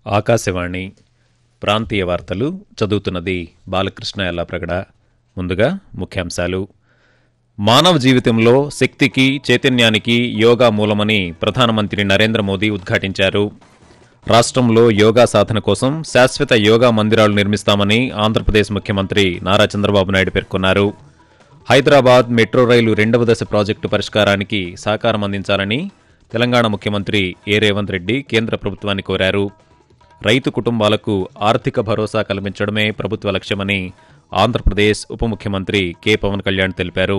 ఆకాశవాణి ప్రాంతీయ వార్తలు చదువుతున్నది బాలకృష్ణ ఎల్లాప్రగడ ముందుగా ముఖ్యాంశాలు మానవ జీవితంలో శక్తికి చైతన్యానికి యోగా మూలమని ప్రధానమంత్రి నరేంద్ర మోదీ ఉద్ఘాటించారు రాష్ట్రంలో యోగా సాధన కోసం శాశ్వత యోగా మందిరాలు నిర్మిస్తామని ఆంధ్రప్రదేశ్ ముఖ్యమంత్రి నారా చంద్రబాబు నాయుడు పేర్కొన్నారు హైదరాబాద్ మెట్రో రైలు రెండవ దశ ప్రాజెక్టు పరిష్కారానికి సహకారం అందించాలని తెలంగాణ ముఖ్యమంత్రి ఏ రేవంత్ రెడ్డి కేంద్ర ప్రభుత్వాన్ని కోరారు రైతు కుటుంబాలకు ఆర్థిక భరోసా కల్పించడమే ప్రభుత్వ లక్ష్యమని ఆంధ్రప్రదేశ్ ఉప ముఖ్యమంత్రి కె పవన్ కళ్యాణ్ తెలిపారు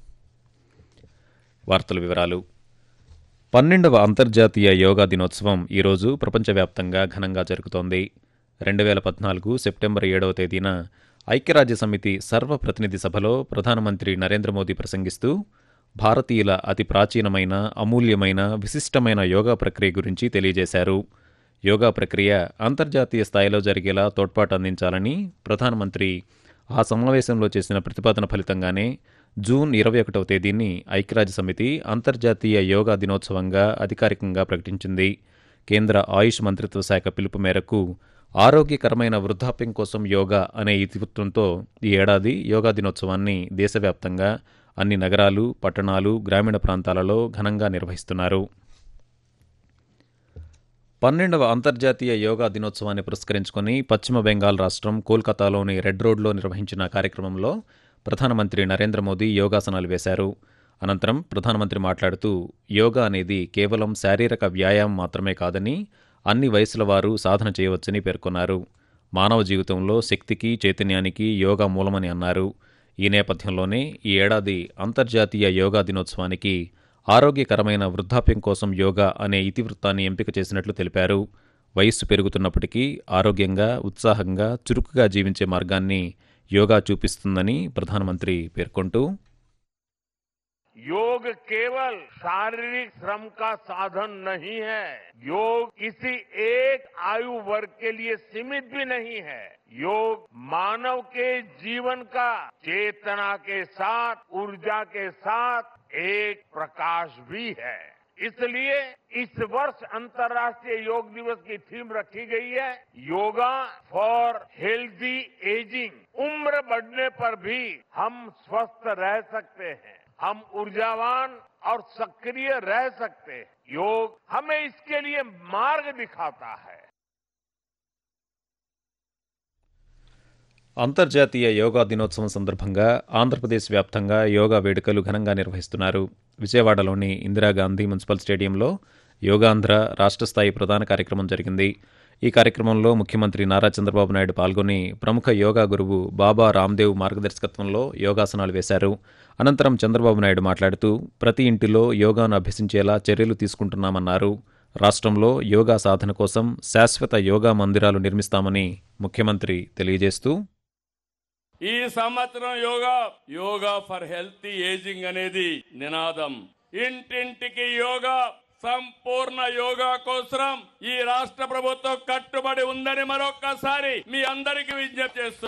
వార్తల వివరాలు పన్నెండవ అంతర్జాతీయ యోగా దినోత్సవం ఈరోజు ప్రపంచవ్యాప్తంగా ఘనంగా జరుగుతోంది రెండు వేల పద్నాలుగు సెప్టెంబర్ ఏడవ తేదీన ఐక్యరాజ్య సమితి సర్వప్రతినిధి సభలో ప్రధానమంత్రి నరేంద్ర మోదీ ప్రసంగిస్తూ భారతీయుల అతి ప్రాచీనమైన అమూల్యమైన విశిష్టమైన యోగా ప్రక్రియ గురించి తెలియజేశారు యోగా ప్రక్రియ అంతర్జాతీయ స్థాయిలో జరిగేలా తోడ్పాటు అందించాలని ప్రధానమంత్రి ఆ సమావేశంలో చేసిన ప్రతిపాదన ఫలితంగానే జూన్ ఇరవై ఒకటవ తేదీని ఐక్యరాజ్య సమితి అంతర్జాతీయ యోగా దినోత్సవంగా అధికారికంగా ప్రకటించింది కేంద్ర ఆయుష్ మంత్రిత్వ శాఖ పిలుపు మేరకు ఆరోగ్యకరమైన వృద్ధాప్యం కోసం యోగా అనే ఇతివృత్తంతో ఈ ఏడాది యోగా దినోత్సవాన్ని దేశవ్యాప్తంగా అన్ని నగరాలు పట్టణాలు గ్రామీణ ప్రాంతాలలో ఘనంగా నిర్వహిస్తున్నారు పన్నెండవ అంతర్జాతీయ యోగా దినోత్సవాన్ని పురస్కరించుకుని పశ్చిమ బెంగాల్ రాష్ట్రం కోల్కతాలోని రెడ్ రోడ్లో నిర్వహించిన కార్యక్రమంలో ప్రధానమంత్రి నరేంద్ర మోదీ యోగాసనాలు వేశారు అనంతరం ప్రధానమంత్రి మాట్లాడుతూ యోగా అనేది కేవలం శారీరక వ్యాయామం మాత్రమే కాదని అన్ని వయసుల వారు సాధన చేయవచ్చని పేర్కొన్నారు మానవ జీవితంలో శక్తికి చైతన్యానికి యోగా మూలమని అన్నారు ఈ నేపథ్యంలోనే ఈ ఏడాది అంతర్జాతీయ యోగా దినోత్సవానికి ఆరోగ్యకరమైన వృద్ధాప్యం కోసం యోగా అనే ఇతివృత్తాన్ని ఎంపిక చేసినట్లు తెలిపారు వయస్సు పెరుగుతున్నప్పటికీ ఆరోగ్యంగా ఉత్సాహంగా చురుకుగా జీవించే మార్గాన్ని యోగా చూపిస్తుందని ప్రధానమంత్రి పేర్కొంటూ योग केवल शारीरिक श्रम का साधन नहीं है योग किसी एक आयु वर्ग के लिए सीमित भी नहीं है योग मानव के जीवन का चेतना के साथ ऊर्जा के साथ एक प्रकाश भी है इसलिए इस वर्ष अंतर्राष्ट्रीय योग दिवस की थीम रखी गई है योगा फॉर हेल्दी एजिंग उम्र बढ़ने पर भी हम स्वस्थ रह सकते हैं हम ऊर्जावान और सक्रिय रह सकते हैं योग हमें इसके लिए मार्ग दिखाता है అంతర్జాతీయ యోగా దినోత్సవం సందర్భంగా ఆంధ్రప్రదేశ్ వ్యాప్తంగా యోగా వేడుకలు ఘనంగా నిర్వహిస్తున్నారు విజయవాడలోని ఇందిరాగాంధీ మున్సిపల్ స్టేడియంలో యోగాంధ్ర రాష్ట్ర స్థాయి ప్రధాన కార్యక్రమం జరిగింది ఈ కార్యక్రమంలో ముఖ్యమంత్రి నారా చంద్రబాబు నాయుడు పాల్గొని ప్రముఖ యోగా గురువు బాబా రామ్దేవ్ మార్గదర్శకత్వంలో యోగాసనాలు వేశారు అనంతరం చంద్రబాబు నాయుడు మాట్లాడుతూ ప్రతి ఇంటిలో యోగాను అభ్యసించేలా చర్యలు తీసుకుంటున్నామన్నారు రాష్ట్రంలో యోగా సాధన కోసం శాశ్వత యోగా మందిరాలు నిర్మిస్తామని ముఖ్యమంత్రి తెలియజేస్తూ ఈ సంవత్సరం yoga yoga for healthy ageing అనేది నినాదం ఇంటింటికి యోగా సంపూర్ణ యోగా కోసం ఈ రాష్ట్ర ప్రభుత్వం కట్టుబడి ఉందని మరొక్కసారి మీ అందరికీ విజ్ఞప్తి చేస్తున్నాను